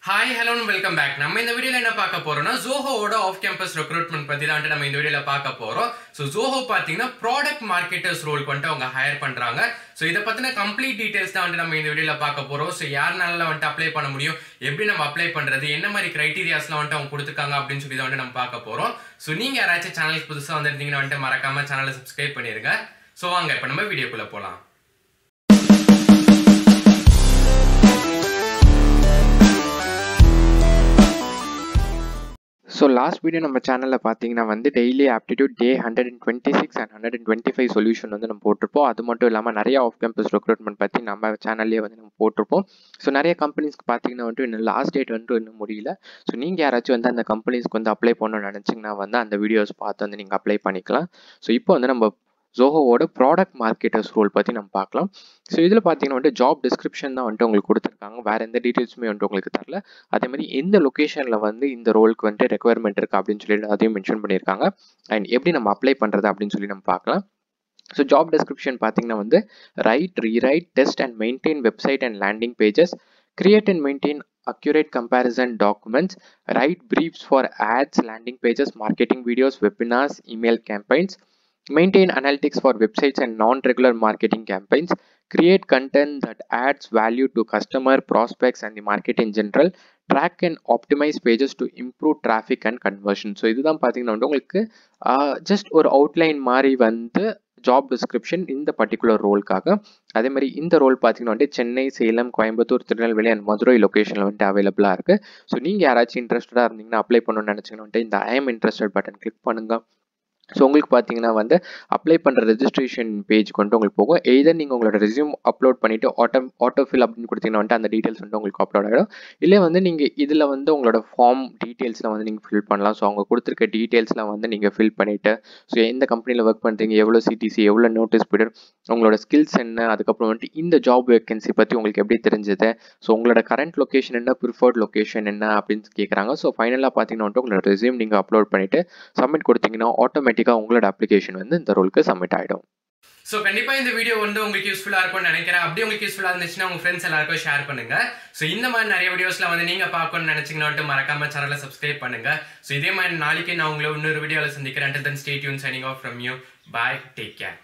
Hi hello welcome back நம்ம இந்த வீடியோல என்ன பார்க்க போறோம்னா ஜோஹோவோட ஆஃப் கேம்பஸ் ரெக்ரூட்மெண்ட் பத்தி தான் நம்ம இந்த வீடியோல பார்க்க போறோம் ஸோ ஜோஹோ பார்த்தீங்கன்னா ப்ராடக்ட் மார்க்கெட்டர்ஸ் ரோலுக்கு வந்துட்டு அவங்க ஹையர் பண்றாங்க ஸோ இதை பத்தின கம்ப்ளீட் டீடைல்ஸ் தான் வந்துட்டு நம்ம இந்த வீடியோல பார்க்க போறோம் ஸோ யாருனால வந்துட்டு அப்ளை பண்ண முடியும் எப்படி நம்ம அப்ளை பண்றது என்ன மாதிரி கிரைட்டீரியாஸ்லாம் வந்துட்டு அவங்க கொடுத்துருக்காங்க அப்படின்னு சொல்லி தான் வந்துட்டு நம்ம பார்க்க போறோம் ஸோ நீங்க யாராச்சும் சேனலுக்கு புதுசாக வந்திருந்தீங்கன்னா வந்துட்டு மறக்காம சேனலை சப்ஸ்கிரைப் பண்ணிருங்க ஸோ வாங்க இப்போ நம்ம வீடியோக்குள்ள போகலாம் ஸோ லாஸ்ட் வீடியோ நம்ம சேனலில் பார்த்தீங்கன்னா வந்து daily aptitude day hundred and twenty six and hundred and twenty five solution வந்து நம்ம போட்டிருப்போம் அது மட்டும் இல்லாமல் நிறைய ஆஃப் கேம்பஸ் ரெக்ரூட்மெண்ட் பற்றி நம்ம சேனல்லே வந்து நம்ம போட்டிருப்போம் ஸோ நிறைய கம்பெனிஸ்க்கு பார்த்தீங்கன்னா வந்துட்டு இன்னும் லாஸ்ட் டேட் வந்துட்டு இன்னும் முடியல ஸோ நீங்கள் யாராச்சும் வந்து அந்த கம்பெனிஸ்க்கு வந்து அப்ளை பண்ணணும்னு நினச்சிங்கன்னா வந்து அந்த வீடியோஸ் பார்த்து வந்து நீங்கள் அப்ளை பண்ணிக்கலாம் ஸோ இப்போ வந்து நம்ம ஜோஹோவோட ப்ராடக்ட் மார்க்கெட்டர்ஸ் ரோல் பற்றி நம்ம பார்க்கலாம் ஸோ இதில் பார்த்தீங்கன்னா வந்துட்டு ஜாப் டிஸ்கிரிப்ஷன் தான் வந்துட்டு உங்களுக்கு கொடுத்துருக்காங்க வேறு எந்த டீட்டெயில்ஸுமே வந்துட்டு உங்களுக்கு தரல அதே மாதிரி எந்த லொக்கேஷனில் வந்து இந்த ரோலுக்கு வந்துட்டு ரெக்குவயர்மெண்ட் இருக்குது அப்படின்னு சொல்லி அதையும் மென்ஷன் பண்ணியிருக்காங்க அண்ட் எப்படி நம்ம அப்ளை பண்ணுறது அப்படின்னு சொல்லி நம்ம பார்க்கலாம் ஸோ ஜாப் டிஸ்கிரிப்ஷன் பார்த்தீங்கன்னா வந்து write rewrite test and maintain website and landing pages create and maintain accurate comparison documents, write briefs for ads, landing pages, marketing videos, webinars, email campaigns, maintain analytics for websites and non-regular marketing campaigns, create content that adds value to customer, prospects and the market in general, track and optimize pages to improve traffic and conversion. So இதுதான் பார்த்தீங்கன்னா வந்து உங்களுக்கு just ஒரு outline மாதிரி வந்து job description இந்த particular ரோலுக்காக அதே மாதிரி இந்த ரோல் பார்த்தீங்கன்னா வந்துட்டு சென்னை சேலம் கோயம்புத்தூர் திருநெல்வேலி அண்ட் மதுரை லொக்கேஷனில் வந்துட்டு அவைலபிளாக இருக்குது ஸோ நீங்கள் யாராச்சும் இன்ட்ரெஸ்டடாக இருந்தீங்கன்னா அப்ளை பண்ணணும்னு நினச்சிங்கன்னா வந்துட்டு இந்த I am interested button click பண்ணுங்கள் ஸோ உங்களுக்கு பார்த்தீங்கன்னா வந்து அப்ளை பண்ணுற ரெஜிஸ்ட்ரேஷன் பேஜ் கொண்டு உங்களுக்கு போகும் எய்தர் நீங்கள் உங்களோட ரெசியூம் அப்லோட் பண்ணிவிட்டு ஆட்டோ ஆட்டோ ஃபில் அப்படின்னு கொடுத்தீங்கன்னா வந்துட்டு அந்த டீட்டெயில்ஸ் வந்து உங்களுக்கு அப்லோட் ஆகிடும் இல்லை வந்து நீங்கள் இதில் வந்து உங்களோட ஃபார்ம் டீட்டெயில்ஸில் வந்து நீங்கள் ஃபில் பண்ணலாம் ஸோ அவங்க கொடுத்துருக்க டீட்டெயில்ஸ்லாம் வந்து நீங்கள் ஃபில் பண்ணிவிட்டு ஸோ எந்த கம்பெனியில் ஒர்க் பண்ணுறீங்க எவ்வளோ சிடிசி எவ்வளோ நோட்டீஸ் பீரியட் உங்களோட ஸ்கில்ஸ் என்ன அதுக்கப்புறம் வந்துட்டு இந்த ஜாப் வேகன்சி பற்றி உங்களுக்கு எப்படி தெரிஞ்சது ஸோ உங்களோட கரண்ட் லொக்கேஷன் என்ன ப்ரிஃபர்ட் லொக்கேஷன் என்ன அப்படின்னு கேட்குறாங்க ஸோ ஃபைனலாக பார்த்தீங்கன்னா வந்துட்டு உங்களோட ரெசியூம் நீங்கள் அப்லோட் பண்ணிவிட்டு சப்மிட் கொடுத்தீங்கன்னா ஆட்டோமேட்டிக் ஆட்டோமேட்டிக்காக உங்களோட அப்ளிகேஷன் வந்து இந்த ரோலுக்கு சப்மிட் ஆகிடும் ஸோ கண்டிப்பாக இந்த வீடியோ வந்து உங்களுக்கு யூஸ்ஃபுல்லாக இருக்கும்னு நினைக்கிறேன் அப்படி உங்களுக்கு யூஸ்ஃபுல்லாக இருந்துச்சுன்னா உங்கள் ஃப்ரெண்ட்ஸ் எல்லாருக்கும் ஷேர் பண்ணுங்க ஸோ இந்த மாதிரி நிறைய வீடியோஸ்லாம் வந்து நீங்கள் பார்க்கணும்னு நினச்சிங்கன்னா மறக்காம சேனலை சப்ஸ்கிரைப் பண்ணுங்க ஸோ இதே மாதிரி நாளைக்கு நான் உங்களை இன்னொரு வீடியோவில் சந்திக்கிறேன் தென் ஸ்டேட் யூன் signing off from you bye take care